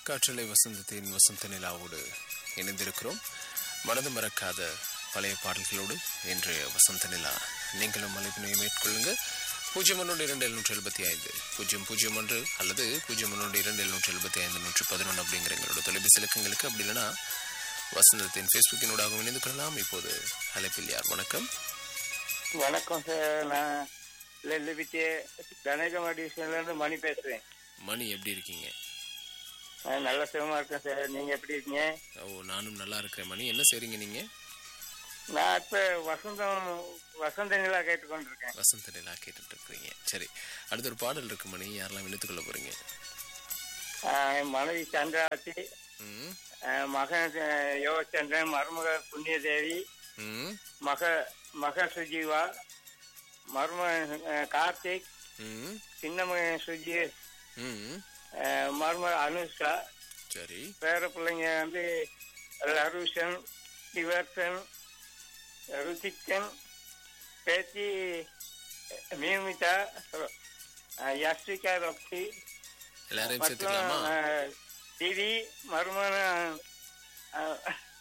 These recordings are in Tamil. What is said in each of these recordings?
காற்றலை வசந்தத்தின் வசந்த நிலாவோடு இணைந்திருக்கிறோம் மனது மறக்காத பழைய பாடல்களோடு இன்றைய வசந்த நிலா நீங்களும் அழைப்பினை மேற்கொள்ளுங்க பூஜ்ஜியம் ஒன்று இரண்டு எழுநூற்றி எழுபத்தி ஐந்து பூஜ்ஜியம் பூஜ்ஜியம் ஒன்று அல்லது பூஜ்ஜியம் ஒன்று இரண்டு எழுநூற்றி எழுபத்தி ஐந்து நூற்றி பதினொன்று அப்படிங்கிற எங்களோட தொலைபேசி இலக்கங்களுக்கு அப்படி இல்லைன்னா வசந்தத்தின் ஃபேஸ்புக்கினூடாகவும் இணைந்து கொள்ளலாம் இப்போது அழைப்பில் யார் வணக்கம் வணக்கம் சார் நான் லெல்லிபிட்டி கணேசம் டிவிஷன்ல இருந்து மணி பேசுறேன் மணி எப்படி இருக்கீங்க நான் நல்ல சுகமா இருக்கேன் சார் நீங்க எப்படி இருக்கீங்க ஓ நானும் நல்லா இருக்கிறேன் மணி என்ன செய்றீங்க நீங்க நான் இப்ப வசந்தம் வசந்த நிலா கேட்டுக்கொண்டிருக்கேன் வசந்த நிலா கேட்டுட்டு இருக்கிறீங்க சரி அடுத்த ஒரு பாடல் இருக்கு மணி யாரெல்லாம் இணைத்துக் கொள்ள போறீங்க ஆஹ் என் மனைவி சந்திராட்சி ம் ஆஹ் மகன் ஆஹ் யோகச்சந்திரன் மருமக புண்ணியதேவி ம் மக மக சுஜீவா மருமகன் ஆஹ் கார்த்திக் ம் சின்ன மகன் சுஜி ம் ஆஹ் மருமக அனுஷா சரி பேர பிள்ளைங்க வந்து லருஷன் சிவர்சன் ருத்திக்கன் பேத்தி மியூமிதா அஹ் யஸ்விகா ரொக்தி எல்லாரையும் மற்றும் சேர்த்துக்கலாமா அஹ், திவி மருமன அஹ்,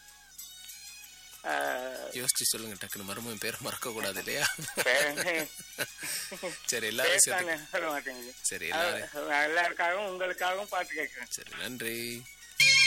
அஹ், யோசிச்சு சொல்லுங்க டக்குனு மருமகன் பேரை மறக்க கூடாது இல்லையா பேர் சரி எல்லாரையும் சேர்த்து பேசானே வர மாட்டேங்குது சரி எல்லாரையும் அஹ், எல்லாருக்காகவும் உங்களுக்காகவும் பாட்டு கேட்கிறேன் சரி நன்றி